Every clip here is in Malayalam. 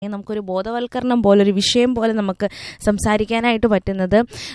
നമുക്കൊരു ബോധവൽക്കരണം പോലെ ഒരു വിഷയം പോലെ നമുക്ക് സംസാരിക്കാനായിട്ട് പറ്റുന്നത്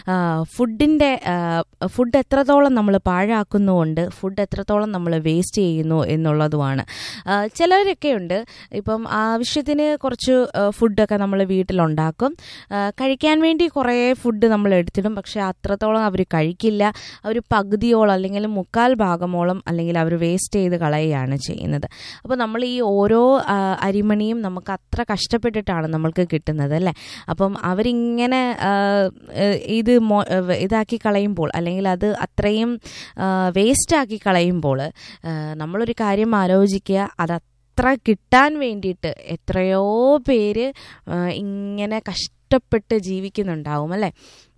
ഫുഡിൻ്റെ ഫുഡ് എത്രത്തോളം നമ്മൾ പാഴാക്കുന്നുണ്ട് ഫുഡ് എത്രത്തോളം നമ്മൾ വേസ്റ്റ് ചെയ്യുന്നു എന്നുള്ളതുമാണ് ആ, ചിലരൊക്കെ ഉണ്ട് ഇപ്പം ആവശ്യത്തിന് കുറച്ച് ആ, ഫുഡൊക്കെ നമ്മൾ വീട്ടിലുണ്ടാക്കും ആ, കഴിക്കാൻ വേണ്ടി കുറേ ഫുഡ് നമ്മൾ എടുത്തിടും പക്ഷെ അത്രത്തോളം അവർ കഴിക്കില്ല അവർ പകുതിയോളം അല്ലെങ്കിൽ മുക്കാൽ ഭാഗമോളം അല്ലെങ്കിൽ അവർ വേസ്റ്റ് ചെയ്ത് കളയുകയാണ് ചെയ്യുന്നത് അപ്പോൾ നമ്മൾ ഈ ഓരോ ആ, അരിമണിയും നമുക്ക് അത്ര കഷ്ടപ്പെട്ടിട്ടാണ് നമ്മൾക്ക് കിട്ടുന്നത് അല്ലേ അപ്പം അവരിങ്ങനെ ആ, ഏഹ്, ഇത് മോ ഏഹ്, ഇതാക്കി കളയുമ്പോൾ അല്ലെങ്കിൽ അത് അത്രയും വേസ്റ്റാക്കി കളയുമ്പോൾ ആ, നമ്മളൊരു കാര്യം ആലോചിക്കുക അത് അത്ര കിട്ടാൻ വേണ്ടിയിട്ട് എത്രയോ പേര് ആ, ഇങ്ങനെ കഷ്ടപ്പെട്ട് ജീവിക്കുന്നുണ്ടാവും അല്ലേ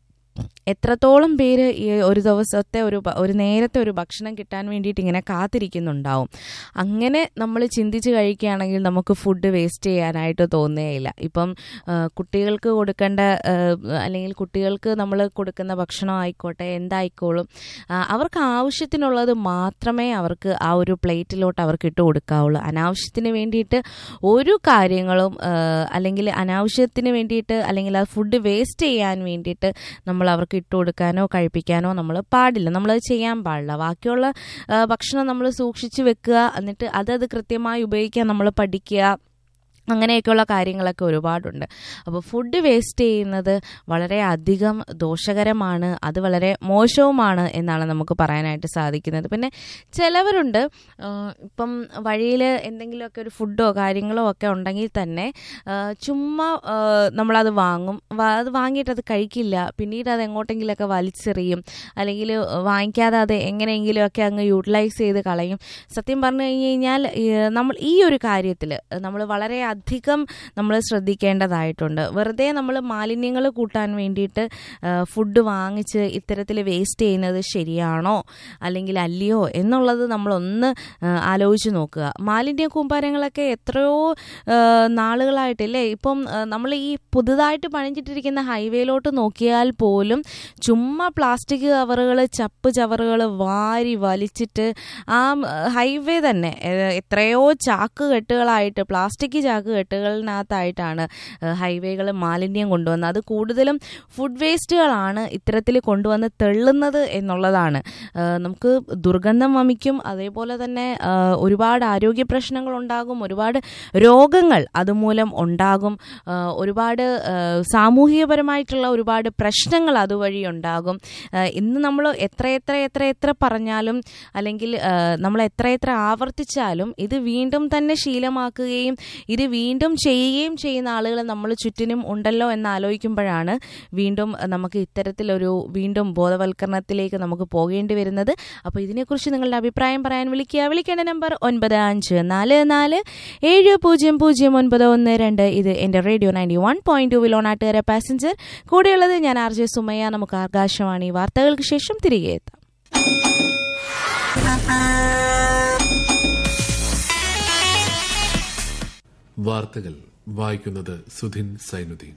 എത്രത്തോളം പേര് ഈ ഒരു ദിവസത്തെ ഒരു ഭ- ഒരു നേരത്തെ ഒരു ഭക്ഷണം കിട്ടാൻ വേണ്ടിയിട്ട് ഇങ്ങനെ കാത്തിരിക്കുന്നുണ്ടാവും അങ്ങനെ നമ്മൾ ചിന്തിച്ച് കഴിക്കുകയാണെങ്കിൽ നമുക്ക് ഫുഡ് വേസ്റ്റ് ചെയ്യാനായിട്ട് തോന്നുകയില്ല ഇപ്പം ആ, കുട്ടികൾക്ക് കൊടുക്കേണ്ട ആ, അല്ലെങ്കിൽ കുട്ടികൾക്ക് നമ്മൾ കൊടുക്കുന്ന ഭക്ഷണം ആയിക്കോട്ടെ എന്തായിക്കോളും ആ, അവർക്ക് ആവശ്യത്തിനുള്ളത് മാത്രമേ അവർക്ക് ആ ഒരു പ്ലേറ്റിലോട്ട് അവർക്ക് ഇട്ട് കൊടുക്കാവുള്ളൂ അനാവശ്യത്തിന് വേണ്ടിയിട്ട് ഒരു കാര്യങ്ങളും ആ, അല്ലെങ്കിൽ അനാവശ്യത്തിന് വേണ്ടിയിട്ട് അല്ലെങ്കിൽ ആ ഫുഡ് വേസ്റ്റ് ചെയ്യാൻ വേണ്ടിയിട്ട് നമ്മൾ അവർക്ക് ഇട്ട് കൊടുക്കാനോ കഴിപ്പിക്കാനോ നമ്മൾ പാടില്ല നമ്മളത് ചെയ്യാൻ പാടില്ല ബാക്കിയുള്ള ആ, ഭക്ഷണം നമ്മൾ സൂക്ഷിച്ച് വെക്കുക എന്നിട്ട് അതത് കൃത്യമായി ഉപയോഗിക്കാൻ നമ്മൾ പഠിക്കുക അങ്ങനെയൊക്കെയുള്ള കാര്യങ്ങളൊക്കെ ഒരുപാടുണ്ട് അപ്പോൾ ഫുഡ് വേസ്റ്റ് ചെയ്യുന്നത് വളരെ അധികം ദോഷകരമാണ് അത് വളരെ മോശവുമാണ് എന്നാണ് നമുക്ക് പറയാനായിട്ട് സാധിക്കുന്നത് പിന്നെ ചിലവരുണ്ട് ആ, ഇപ്പം വഴിയിൽ എന്തെങ്കിലുമൊക്കെ ഒരു ഫുഡോ കാര്യങ്ങളോ ഒക്കെ ഉണ്ടെങ്കിൽ തന്നെ ആ, ചുമ്മാ ആ, നമ്മളത് വാങ്ങും വാ- അത് വാങ്ങിയിട്ട് അത് കഴിക്കില്ല പിന്നീട് അത് എങ്ങോട്ടെങ്കിലുമൊക്കെ വലിച്ചെറിയും അല്ലെങ്കിൽ വാങ്ങിക്കാതെ അത് എങ്ങനെയെങ്കിലുമൊക്കെ അങ്ങ് യൂട്ടിലൈസ് ചെയ്ത് കളയും സത്യം പറഞ്ഞു കഴിഞ്ഞ് കഴിഞ്ഞാൽ ഈ, നമ്മൾ ഈ ഒരു കാര്യത്തിൽ നമ്മൾ വളരെ അധികം നമ്മൾ ശ്രദ്ധിക്കേണ്ടതായിട്ടുണ്ട് വെറുതെ നമ്മൾ മാലിന്യങ്ങൾ കൂട്ടാൻ വേണ്ടിയിട്ട് ഫുഡ് വാങ്ങിച്ച് ഇത്തരത്തിൽ വേസ്റ്റ് ചെയ്യുന്നത് ശരിയാണോ അല്ലെങ്കിൽ അല്ലയോ എന്നുള്ളത് നമ്മളൊന്ന് ആ, ആലോചിച്ച് നോക്കുക മാലിന്യ കൂമ്പാരങ്ങളൊക്കെ എത്രയോ ആ, നാളുകളായിട്ടില്ലേ ഇപ്പം നമ്മൾ ഈ പുതുതായിട്ട് പണിഞ്ഞിട്ടിരിക്കുന്ന ഹൈവേയിലോട്ട് നോക്കിയാൽ പോലും ചുമ്മാ പ്ലാസ്റ്റിക് കവറുകൾ ചപ്പ് ചവറുകൾ വാരി വലിച്ചിട്ട് ആ ഹൈവേ തന്നെ ഏഹ്, എത്രയോ ചാക്ക് കെട്ടുകളായിട്ട് പ്ലാസ്റ്റിക് ചാക്ക് കെട്ടുകളിനകത്തായിട്ടാണ് ഹൈവേകൾ മാലിന്യം കൊണ്ടുവന്നത് അത് കൂടുതലും ഫുഡ് വേസ്റ്റുകളാണ് ഇത്തരത്തിൽ കൊണ്ടുവന്ന് തെള്ളുന്നത് എന്നുള്ളതാണ് ഏഹ്, നമുക്ക് ദുർഗന്ധം വമിക്കും അതേപോലെ തന്നെ ഏഹ്, ഒരുപാട് ആരോഗ്യ പ്രശ്നങ്ങൾ ഉണ്ടാകും ഒരുപാട് രോഗങ്ങൾ അതുമൂലം ഉണ്ടാകും ഏഹ്, ഒരുപാട് ഏഹ്, സാമൂഹികപരമായിട്ടുള്ള ഒരുപാട് പ്രശ്നങ്ങൾ അതുവഴി ഉണ്ടാകും ഏഹ്, ഇന്ന് നമ്മൾ എത്ര എത്ര എത്ര എത്ര പറഞ്ഞാലും അല്ലെങ്കിൽ ഏഹ്, നമ്മൾ എത്ര എത്ര ആവർത്തിച്ചാലും ഇത് വീണ്ടും തന്നെ ശീലമാക്കുകയും ഇത് വീണ്ടും ചെയ്യുകയും ചെയ്യുന്ന ആളുകൾ നമ്മൾ ചുറ്റിനും ഉണ്ടല്ലോ എന്ന് ആലോചിക്കുമ്പോഴാണ് വീണ്ടും നമുക്ക് ഇത്തരത്തിലൊരു വീണ്ടും ബോധവൽക്കരണത്തിലേക്ക് നമുക്ക് പോകേണ്ടി വരുന്നത് അപ്പോൾ ഇതിനെക്കുറിച്ച് നിങ്ങളുടെ അഭിപ്രായം പറയാൻ വിളിക്കുക വിളിക്കേണ്ട നമ്പർ ഒൻപത് അഞ്ച് നാല് നാല് ഏഴ് പൂജ്യം പൂജ്യം ഒൻപത് ഒന്ന് രണ്ട് ഇത് എൻ്റെ radio ninety one point two വിലോണാട്ടുകര പാസഞ്ചർ കൂടെയുള്ളത് ഞാൻ ആർ ജെ സുമയ്യ നമുക്ക് ആകാശവാണി വാർത്തകൾക്ക് ശേഷം തിരികെ എത്താം വാർത്തകൾ വായിക്കുന്നത് സുധിൻ സൈനുദ്ദീൻ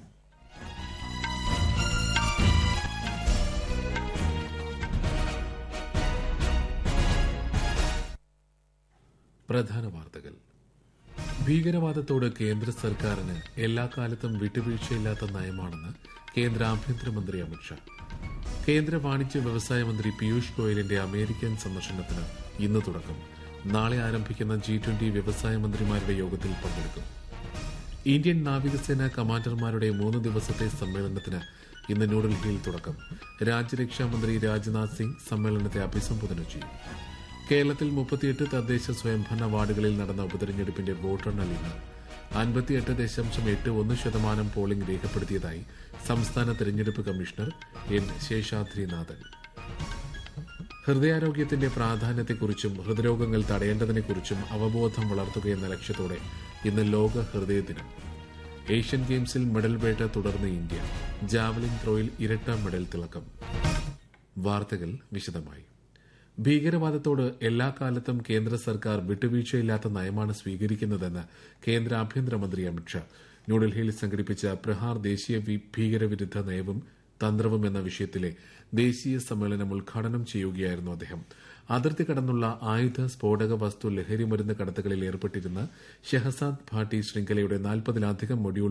പ്രധാന വാർത്തകൾ ഭീകരവാദത്തോട് കേന്ദ്ര സർക്കാരിന് എല്ലാ കാലത്തും വിട്ടുവീഴ്ചയില്ലാത്ത നയമാണെന്ന് കേന്ദ്ര ആഭ്യന്തരമന്ത്രി അമിത്ഷാ കേന്ദ്ര വാണിജ്യ വ്യവസായ മന്ത്രി പീയൂഷ് ഗോയലിന്റെ അമേരിക്കൻ സന്ദർശനത്തിന് ഇന്ന് തുടക്കം നാളെ ആരംഭിക്കുന്ന ജി ട്വന്റി വ്യവസായ മന്ത്രിമാരുടെ യോഗത്തിൽ പങ്കെടുക്കും ഇന്ത്യൻ നാവികസേന കമാൻഡർമാരുടെ മൂന്ന് ദിവസത്തെ സമ്മേളനത്തിന് ഇന്ന് ന്യൂഡൽഹിയിൽ തുടക്കം രാജ്യരക്ഷാ മന്ത്രി രാജ്നാഥ് സിംഗ് സമ്മേളനത്തെ അഭിസംബോധന ചെയ്യും കേരളത്തിൽ മുപ്പത്തിയെട്ട് തദ്ദേശ സ്വയംഭരണ വാർഡുകളിൽ നടന്ന ഉപതെരഞ്ഞെടുപ്പിന്റെ വോട്ടെണ്ണൽ ഇന്ന് അൻപത്തിയെട്ട് ദശാംശം എട്ട് ഒന്ന് ശതമാനം പോളിംഗ് രേഖപ്പെടുത്തിയതായി സംസ്ഥാന തെരഞ്ഞെടുപ്പ് കമ്മീഷണർ എൻ ശേഷാദ്രിനാഥൻ ഹൃദയാരോഗ്യത്തിന്റെ പ്രാധാന്യത്തെക്കുറിച്ചും ഹൃദ്രോഗങ്ങൾ തടയേണ്ടതിനെക്കുറിച്ചും അവബോധം വളർത്തുകയെന്ന ലക്ഷ്യത്തോടെ ഇന്ന് ലോക ഹൃദയ ദിനം ഏഷ്യൻ ഗെയിംസിൽ മെഡൽ വേട്ട തുടർന്ന് ഇന്ത്യ ജാവലിൻ ത്രോയിൽ ഇരട്ട മെഡൽ തിളക്കം വാർത്തകൾ വിശദമായി ഭീകരവാദത്തോട് എല്ലാ കാലത്തും കേന്ദ്ര സർക്കാർ വിട്ടുവീഴ്ചയില്ലാത്ത നയമാണ് സ്വീകരിക്കുന്നതെന്ന് കേന്ദ്ര ആഭ്യന്തരമന്ത്രി അമിത്ഷാ ന്യൂഡൽഹിയിൽ സംഘടിപ്പിച്ച പ്രഹാർ ദേശീയ വി- ഭീകരവിരുദ്ധ നയവും തന്ത്രവും എന്ന വിഷയത്തിലെ ദേശീയ സമ്മേളനം ഉദ്ഘാടനം ചെയ്യുകയായിരുന്നു അദ്ദേഹം അതിർത്തി കടന്നുള്ള ആയുധ സ്ഫോടക വസ്തു ലഹരി മരുന്ന് കടത്തുകളിൽ ഏർപ്പെട്ടിരുന്ന ഷെഹസാദ് ഭാട്ടി ശൃംഖലയുടെ നാൽപ്പതിലധികം മൊഡ്യൂൾ